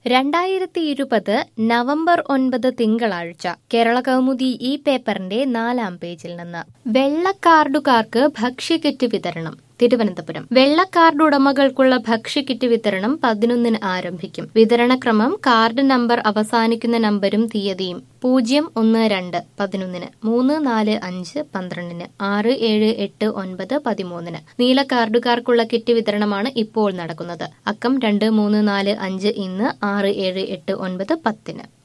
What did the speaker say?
രണ്ടായിരത്തി ഇരുപത് നവംബർ ഒൻപത് തിങ്കളാഴ്ച കേരള കൗമുദി ഈ പേപ്പറിന്റെ നാലാം പേജിൽ നിന്ന് വെള്ളക്കാർഡുകാർക്ക് ഭക്ഷ്യക്കിറ്റ് വിതരണം തിരുവനന്തപുരം വെള്ളക്കാർഡ് ഉടമകൾക്കുള്ള ഭക്ഷ്യക്കിറ്റ് വിതരണം പതിനൊന്നിന് ആരംഭിക്കും വിതരണക്രമം കാർഡ് നമ്പർ അവസാനിക്കുന്ന നമ്പരും തീയതിയും പൂജ്യം ഒന്ന് രണ്ട് പതിനൊന്നിന് മൂന്ന് നാല് അഞ്ച് പന്ത്രണ്ടിന് ആറ് ഏഴ് എട്ട് ഒൻപത് പതിമൂന്നിന് നീല കാർഡുകാർക്കുള്ള കിറ്റ് വിതരണമാണ് ഇപ്പോൾ നടക്കുന്നത് അക്കം രണ്ട് മൂന്ന് നാല് അഞ്ച് ഇന്ന് ആറ് ഏഴ് എട്ട് ഒൻപത് പത്തിന്